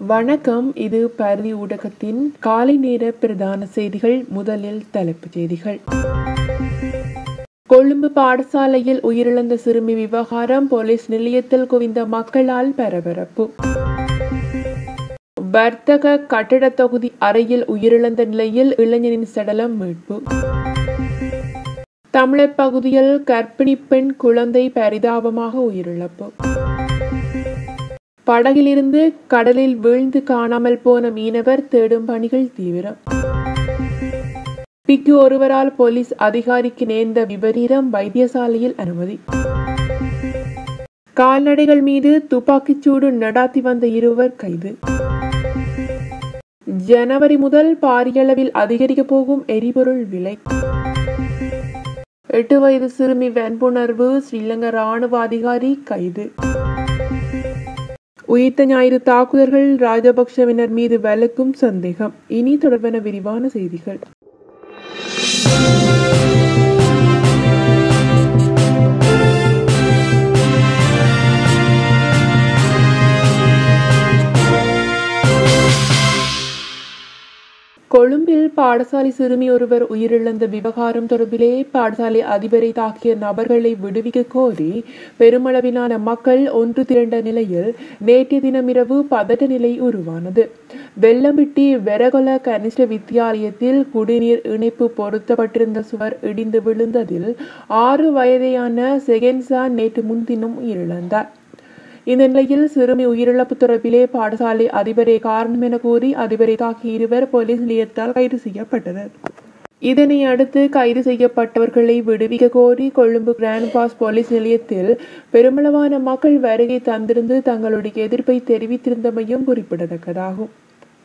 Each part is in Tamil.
வணக்கம் இது பரதி ஊடகத்தின் காலை நேர பிரதான செய்திகள் முதலில் தலைப்புச் செய்திகள் கொழும்பு பாடசாலையில் உயிரிழந்த சிறுமி விவகாரம் போலீஸ் நிலையத்தில் குவிந்த மக்களால் பரபரப்பு வர்த்தக கட்டிட தொகுதி அறையில் உயிரிழந்த நிலையில் இளைஞனின் சடலம் மீட்பு தமிழர் பகுதியில் கர்ப்பிணி பெண் குழந்தை பரிதாபமாக உயிரிழப்பு படகிலிருந்து கடலில் வீழ்ந்து காணாமல் போன மீனவர் தேடும் பணிகள் தீவிரம் பிக்கு ஒருவரால் போலீஸ் அதிகாரிக்கு நேர்ந்த விபரீதம் வைத்தியசாலையில் அனுமதி கால்நடைகள் மீது துப்பாக்கிச்சூடு நடாத்தி வந்த இருவர் கைது ஜனவரி முதல் பாரியளவில் அதிகரிக்க போகும் எரிபொருள் விலை எட்டு வயது சிறுமி வன்புணர்வு ஸ்ரீலங்கா ராணுவ அதிகாரி கைது உயிர்த்த ஞாயிறு தாக்குதல்கள் ராஜபக்சவினர் மீது வலுக்கும் சந்தேகம் இனி தொடர்பான விரிவான செய்திகள் கொழும்பில் பாடசாலை சிறுமி ஒருவர் உயிரிழந்த விவகாரம் தொடர்பிலே பாடசாலை அதிபரை தாக்கிய நபர்களை விடுவிக்க கோரி பெருமளவிலான மக்கள் ஒன்று திரண்ட நிலையில் நேற்றைய தினமிரவு பதட்ட நிலை உருவானது வெள்ளம்பிட்டி வெரகொல கனிஷ்ட வித்தியாலயத்தில் குடிநீர் இணைப்பு பொருத்தப்பட்டிருந்த சுவர் இடிந்து விழுந்ததில் ஆறு வயதையான செகன்சா நேற்று முன்தினம் உயிரிழந்தார் இந்த நிலையில் சிறுமி உயிரிழப்பு தொடர்பிலே பாடசாலை அதிபரே காரணம் என கூறி அதிபரை தாக்கிய இருவர் போலீஸ் நிலையத்தால் கைது செய்யப்பட்டனர் இதனை அடுத்து கைது செய்யப்பட்டவர்களை விடுவிக்க கோரி கொழும்பு கிராண்ட் பாஸ் போலீஸ் நிலையத்தில் பெருமளவான மக்கள் வருகை தந்திருந்து தங்களுடைய எதிர்ப்பை தெரிவித்திருந்தமையும் குறிப்பிடத்தக்கதாகும்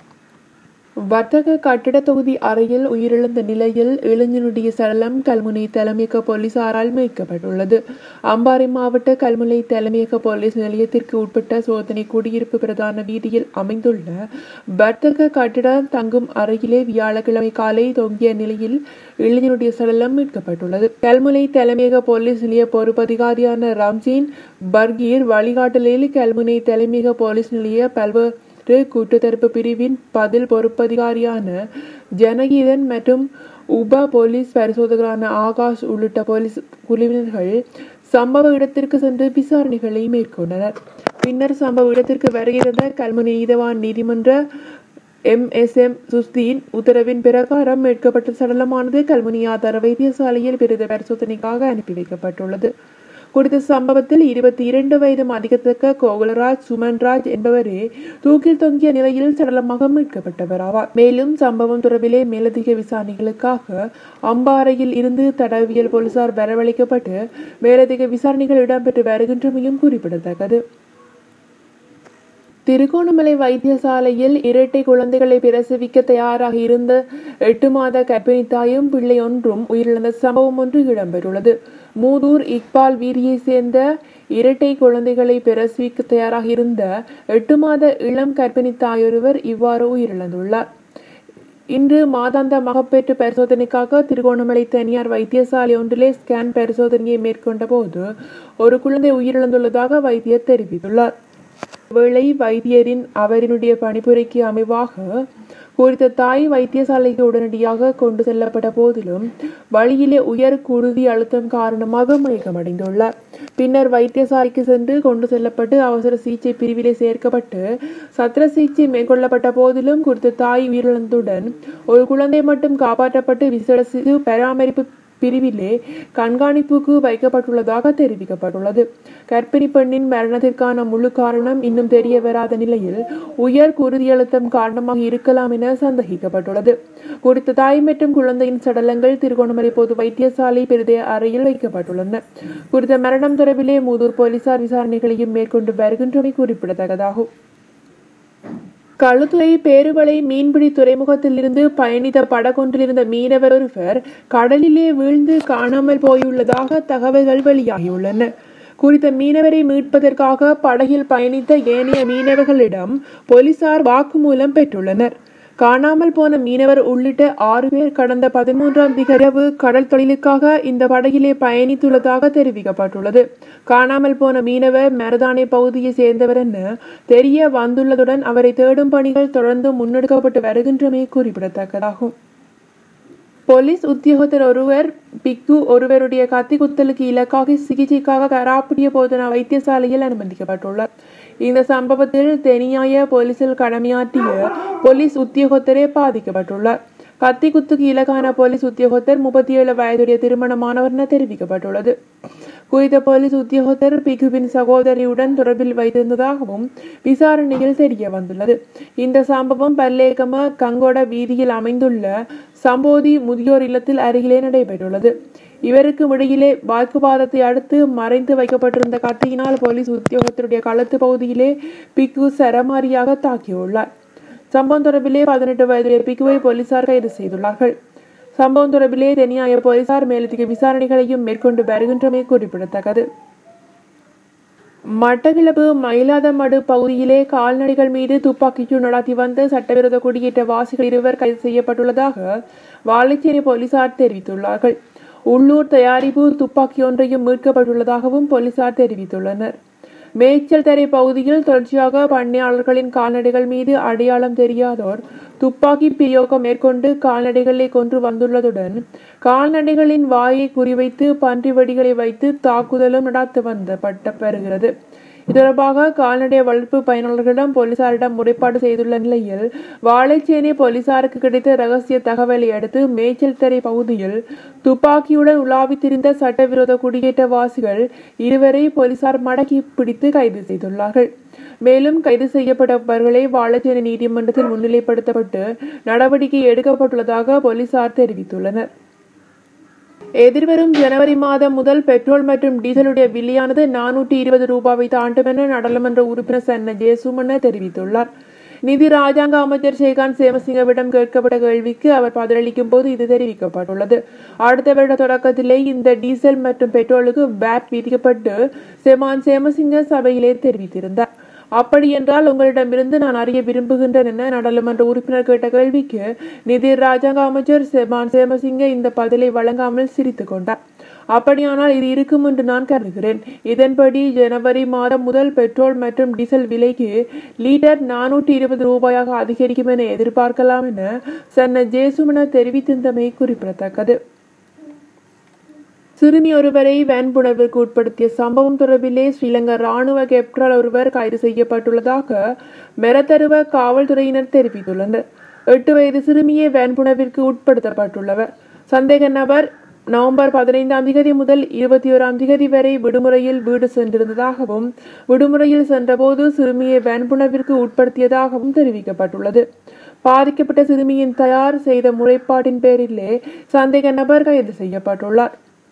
வர்த்தக கட்டிட தொகுதி அறையில் உயிரிழந்த நிலையில் இளைஞனுடைய சடலம் கல்முனை தலைமையக போலீசாரால் மீட்கப்பட்டுள்ளது அம்பாறை மாவட்ட கல்முனை தலைமையக போலீஸ் நிலையத்திற்கு உட்பட்ட சோதனை குடியிருப்பு பிரதான வீதியில் அமைந்துள்ள வர்த்தக கட்டிட தங்கும் அறையிலே வியாழக்கிழமை காலை தொங்கிய நிலையில் இளைஞனுடைய சடலம் மீட்கப்பட்டுள்ளது கல்முனை தலைமையக போலீஸ் நிலைய பொறுப்பதிகாரியான ராம்ஜீன் பர்கீர் வழிகாட்டலில் கல்முனை தலைமையக போலீஸ் நிலைய பல்வேறு கூட்டுத்தரப்பு பிரிவின் பதில் பொறுப்பதிகாரியான ஜனகீதன் மற்றும் உப போலீஸ் பரிசோதகரான ஆகாஷ் உள்ளிட்ட போலீஸ் குழுவினர்கள் சம்பவ இடத்திற்கு சென்று விசாரணைகளை மேற்கொண்டனர் பின்னர் சம்பவ இடத்திற்கு வருகை தந்த கல்முனை நீதவான் நீதிமன்ற எம் எஸ் எம் சுஸ்தீன் உத்தரவின் பிரகாரம் மீட்கப்பட்ட சடலமானது கல்முனி ஆதார வைத்தியசாலையில் பிரத பரிசோதனைக்காக அனுப்பி வைக்கப்பட்டுள்ளது குறித்த சம்பவத்தில் இருபத்தி இரண்டு வயது மதிக்கத்தக்க கோகுலராஜ் சுமன்ராஜ் என்பவரே தூக்கில் தொங்கிய நிலையில் சடலமாக மீட்கப்பட்டவர் ஆவார் மேலும் சம்பவம் தொடர்பிலே மேலதிக விசாரணைகளுக்காக அம்பாறையில் இருந்து தடவியல் போலீசார் வரவழைக்கப்பட்டு மேலதிக விசாரணைகள் இடம்பெற்று வருகின்றமையும் குறிப்பிடத்தக்கது திருகோணமலை வைத்தியசாலையில் இரட்டை குழந்தைகளை பிரசவிக்க தயாராக இருந்த எட்டு மாத கர்ப்பிணி தாயும் பிள்ளை ஒன்றும் உயிரிழந்த சம்பவம் ஒன்று இடம்பெற்றுள்ளது மூதூர் இக்பால் வீரியை சேர்ந்த இரட்டை குழந்தைகளை பிரசவிக்க தயாராக இருந்த எட்டு மாத இளம் கர்ப்பிணி தாயொருவர் இவ்வாறு உயிரிழந்துள்ளார் இன்று மாதாந்த மகப்பேற்று பரிசோதனைக்காக திருகோணமலை தனியார் வைத்தியசாலை ஒன்றிலே ஸ்கேன் பரிசோதனையை மேற்கொண்ட போது ஒரு குழந்தை உயிரிழந்துள்ளதாக வைத்தியர் தெரிவித்துள்ளார் வேளை வைத்தியரின் அவரினுடைய பணிப்புரைக்கு அமைவாக குறித்த தாய் வைத்தியசாலைக்கு உடனடியாக கொண்டு செல்லப்பட்ட போதிலும் வழியிலே உயர் குருதி அழுத்தம் காரணமாக மயக்கமடைந்துள்ளார் பின்னர் வைத்தியசாலைக்கு சென்று கொண்டு செல்லப்பட்டு அவசர சிகிச்சை பிரிவிலே சேர்க்கப்பட்டு சத்திர சிகிச்சை மேற்கொள்ளப்பட்ட போதிலும் குறித்த தாய் உயிரிழந்துடன் ஒரு குழந்தை மட்டும் காப்பாற்றப்பட்டு விசேட சிறு பராமரிப்பு பிரிவிலே கண்காணிப்புக்கு வைக்கப்பட்டுள்ளதாக தெரிவிக்கப்பட்டுள்ளது கர்ப்பிணி பெண்ணின் மரணத்திற்கான முழு காரணம் இன்னும் தெரிய வராத நிலையில் உயர் குருதி அழுத்தம் காரணமாக இருக்கலாம் என சந்தேகிக்கப்பட்டுள்ளது குறித்த தாய் மற்றும் குழந்தையின் சடலங்கள் திருகோணமலை பொது வைத்தியசாலை பெரிதே அறையில் வைக்கப்பட்டுள்ளன குறித்த மரணம் தொடர்பிலே மூதூர் போலீசார் விசாரணைகளையும் மேற்கொண்டு வருகின்றமை குறிப்பிடத்தக்கதாகும் களுத்துறை பேருவளை மீன்பிடி துறைமுகத்தில் இருந்து பயணித்த படகொன்றில் இருந்த மீனவர் ஒருவர் கடலிலே வீழ்ந்து காணாமல் போயுள்ளதாக தகவல்கள் வெளியாகியுள்ளன குறித்த மீனவரை மீட்பதற்காக படகில் பயணித்த ஏனைய மீனவர்களிடம் போலீசார் வாக்குமூலம் பெற்றுள்ளனர் காணாமல் போன மீனவர் உள்ளிட்ட ஆறு பேர் கடந்த பதிமூன்றாம் திகரவு கடல் தொழிலுக்காக இந்த படகிலே பயணித்துள்ளதாக தெரிவிக்கப்பட்டுள்ளது காணாமல் போன மீனவர் மருதானை பகுதியை சேர்ந்தவர் என தெரிய வந்துள்ளதுடன் அவரை தேடும் பணிகள் தொடர்ந்து முன்னெடுக்கப்பட்டு வருகின்றமை குறிப்பிடத்தக்கதாகும் போலீஸ் உத்தியோகத்தர் ஒருவர் பிக்கு ஒருவருடைய கத்தி குத்தலுக்கு இலக்காக சிகிச்சைக்காக கராப்புடிய போதனா வைத்தியசாலையில் அனுமதிக்கப்பட்டுள்ளார் இந்த சம்பவத்தில் தெனியாய போலீசில் கடமையாற்றிய போலீஸ் உத்தியோகத்தரே பாதிக்கப்பட்டுள்ளார் கத்தி குத்துக்கு இலக்கான போலீஸ் உத்தியோகத்தர் முப்பத்தி ஏழு வயதுடைய திருமணமானவர் என தெரிவிக்கப்பட்டுள்ளது குறித்த போலீஸ் உத்தியோகத்தர் பிகுவின் சகோதரியுடன் தொடர்பில் வைத்திருந்ததாகவும் விசாரணையில் தெரிய வந்துள்ளது இந்த சம்பவம் பல்லேகம கங்கோட வீதியில் அமைந்துள்ள சம்போதி முதியோர் இல்லத்தில் அருகிலே நடைபெற்றுள்ளது இவருக்கு இடையிலே வாக்குவாதத்தை அடுத்து மறைந்து வைக்கப்பட்டிருந்த கத்தியினால் போலீஸ் உத்தியோகத்தருடைய களத்து பகுதியிலே பிக்கு சரமாரியாக தாக்கியுள்ளார் சம்பவம் தொடர்பிலே பதினெட்டு வயதுடைய பிக்குவை போலீசார் கைது செய்துள்ளார்கள் சம்பவம் தொடர்பிலே தெனியாய போலீசார் மேலதிக விசாரணைகளையும் மேற்கொண்டு வருகின்றமை குறிப்பிடத்தக்கது மட்டக்கிளப்பு மயிலாதமடு பகுதியிலே கால்நடைகள் மீது துப்பாக்கிச்சூடு நடத்தி வந்த சட்டவிரோத குடியேற்ற வாசிகள் இருவர் கைது செய்யப்பட்டுள்ளதாக வாழைச்சேரி போலீசார் தெரிவித்துள்ளார்கள் உள்ளூர் தயாரிப்பு துப்பாக்கி ஒன்றையும் மீட்கப்பட்டுள்ளதாகவும் போலீசார் தெரிவித்துள்ளனர் மேய்ச்சல் தரை பகுதியில் தொடர்ச்சியாக பண்ணையாளர்களின் கால்நடைகள் மீது அடையாளம் தெரியாதோர் துப்பாக்கி பிரயோகம் மேற்கொண்டு கால்நடைகளை கொன்று வந்துள்ளதுடன் கால்நடைகளின் வாயை குறிவைத்து பன்றி வெடிகளை வைத்து தாக்குதலும் நடத்த வந்தப்பட்ட பெறுகிறது இது தொடர்பாக கால்நடை வளர்ப்பு பயனாளர்களிடம் போலீசாரிடம் முறைப்பாடு செய்துள்ள நிலையில் வாழைச்சேனை போலீசாருக்கு கிடைத்த ரகசிய தகவலை அடுத்து மேய்ச்சல் தரை பகுதியில் துப்பாக்கியுடன் உலாவித் திரிந்த சட்டவிரோத குடியேற்றவாசிகள் இருவரை போலீசார் மடக்கி பிடித்து கைது செய்துள்ளார்கள் மேலும் கைது செய்யப்பட்டவர்களை வாழைச்சேனை நீதிமன்றத்தில் முன்னிலைப்படுத்தப்பட்டு நடவடிக்கை எடுக்கப்பட்டுள்ளதாக போலீசார் தெரிவித்துள்ளனர் எதிர்வரும் ஜனவரி மாதம் முதல் பெட்ரோல் மற்றும் டீசலுடைய விலையானது நானூற்றி இருபது ரூபாவை தாண்டும் என நாடாளுமன்ற உறுப்பினர் சன்ன ஜெயசுமன தெரிவித்துள்ளார் நிதி ராஜாங்க அமைச்சர் ஸ்ரீகாந்த் சேமசிங்கவிடம் கேட்கப்பட்ட கேள்விக்கு அவர் பதிலளிக்கும் போது இது தெரிவிக்கப்பட்டுள்ளது அடுத்த வருட தொடக்கத்திலே இந்த டீசல் மற்றும் பெட்ரோலுக்கு வேட் விதிக்கப்பட்டு செமான் சேமசிங்க சபையிலே தெரிவித்திருந்தார் அப்படி என்றால் உங்களிடமிருந்து நான் அறிய விரும்புகின்றேன் என நாடாளுமன்ற உறுப்பினர் கேட்ட கேள்விக்கு நிதி ராஜாங்க அமைச்சர் செமான் சேமசிங்க இந்த பதிலை வழங்காமல் சிரித்துக் கொண்டார் அப்படியானால் இது இருக்கும் என்று நான் கருதுகிறேன் இதன்படி ஜனவரி மாதம் முதல் பெட்ரோல் மற்றும் டீசல் விலைக்கு லீட்டர் நானூற்றி இருபது ரூபாயாக அதிகரிக்கும் என எதிர்பார்க்கலாம் என சன்ன ஜேசுமன தெரிவித்திருந்தமை குறிப்பிடத்தக்கது சிறுமி ஒருவரை வன்புணர்வுக்கு உட்படுத்திய சம்பவம் தொடர்பிலே ஸ்ரீலங்கா ராணுவ கேப்டல் ஒருவர் கைது செய்யப்பட்டுள்ளதாக மெரத்தருவ காவல்துறையினர் தெரிவித்துள்ளனர் எட்டு வயது சிறுமியே வன்புணர்விற்கு உட்படுத்தப்பட்டுள்ளவர் சந்தேக நபர் நவம்பர் பதினைந்தாம் திகதி முதல் இருபத்தி ஓராம் திகதி வரை விடுமுறையில் வீடு சென்றிருந்ததாகவும் விடுமுறையில் சென்றபோது சிறுமியை வன்புணர்விற்கு உட்படுத்தியதாகவும் தெரிவிக்கப்பட்டுள்ளது பாதிக்கப்பட்ட சிறுமியின் தயார் செய்த முறைப்பாட்டின் பேரிலே சந்தேக நபர் கைது செய்யப்பட்டுள்ளார்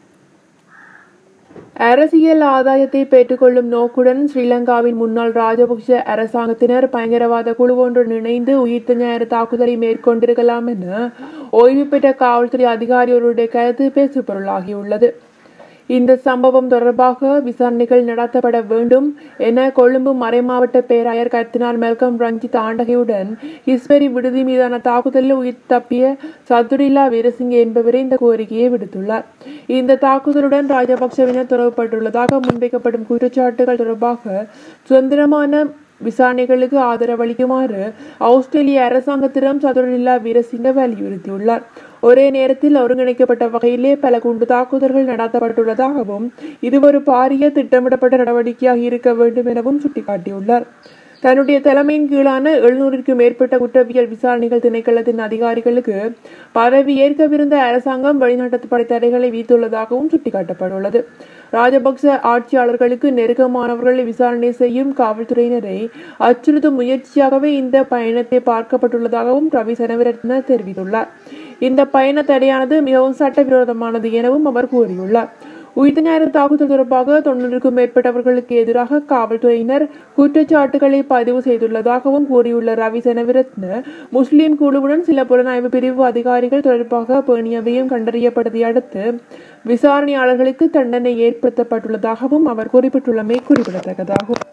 அரசியல் ஆதாயத்தை பெற்றுக்கொள்ளும் நோக்குடன் ஸ்ரீலங்காவின் முன்னாள் ராஜபக்ஷ அரசாங்கத்தினர் பயங்கரவாத குழு ஒன்றுடன் இணைந்து உயிர்த்த ஞாயிறு தாக்குதலை மேற்கொண்டிருக்கலாம் என ஓய்வு பெற்ற காவல்துறை அதிகாரி ஒருவருடைய கருத்து பேசுபொருளாகியுள்ளது இந்த சம்பவம் தொடர்பாக விசாரணைகள் நடத்தப்பட வேண்டும் என கொழும்பு மறைமாவட்ட பேராயர் கர்த்தினால் மெல்கம் ரஞ்சித் ஆண்டகையுடன் இஸ்வரி விடுதி மீதான தாக்குதலில் உயிர் தப்பிய சதுரில்லா வீரசிங்க என்பவரே இந்த கோரிக்கையை விடுத்துள்ளார் இந்த தாக்குதலுடன் ராஜபக்சவினர் தொடர்புபட்டுள்ளதாக முன்வைக்கப்படும் குற்றச்சாட்டுகள் தொடர்பாக சுதந்திரமான விசாரணைகளுக்கு ஆதரவளிக்குமாறு ஆஸ்திரேலிய அரசாங்கத்திடம் சதுரலில்லா வீரசிங்க வலியுறுத்தியுள்ளார் ஒரே நேரத்தில் ஒருங்கிணைக்கப்பட்ட வகையிலே பல குண்டு தாக்குதல்கள் நடத்தப்பட்டுள்ளதாகவும் இது ஒரு பாரிய திட்டமிடப்பட்ட நடவடிக்கையாக இருக்க வேண்டும் எனவும் சுட்டிக்காட்டியுள்ளார் தன்னுடைய தலைமையின் கீழான எழுநூறிற்கும் மேற்பட்ட குற்றவியல் விசாரணைகள் திணைக்களத்தின் அதிகாரிகளுக்கு பதவி ஏற்கவிருந்த அரசாங்கம் வெளிநாட்டு படை தடைகளை விதித்துள்ளதாகவும் சுட்டிக்காட்டப்பட்டுள்ளது ராஜபக்ச ஆட்சியாளர்களுக்கு நெருக்கமானவர்களை விசாரணை செய்யும் காவல்துறையினரை அச்சுறுத்தும் முயற்சியாகவே இந்த பயணத்தை பார்க்கப்பட்டுள்ளதாகவும் ரவி சனவிரத்ன தெரிவித்துள்ளார் இந்த பயண தடையானது மிகவும் சட்டவிரோதமானது எனவும் அவர் கூறியுள்ளார் உயிர்த்த ஞாயிறு தாக்குதல் தொடர்பாக தொண்ணூறுக்கும் மேற்பட்டவர்களுக்கு எதிராக காவல்துறையினர் குற்றச்சாட்டுகளை பதிவு செய்துள்ளதாகவும் கூறியுள்ள ரவி சனவிரத்ன முஸ்லிம் குழுவுடன் சில புலனாய்வு பிரிவு அதிகாரிகள் தொடர்பாக பேணியவையும் கண்டறியப்பட்டதை அடுத்து விசாரணையாளர்களுக்கு தண்டனை ஏற்படுத்தப்பட்டுள்ளதாகவும் அவர் குறிப்பிட்டுள்ளமை குறிப்பிடத்தக்கதாகும்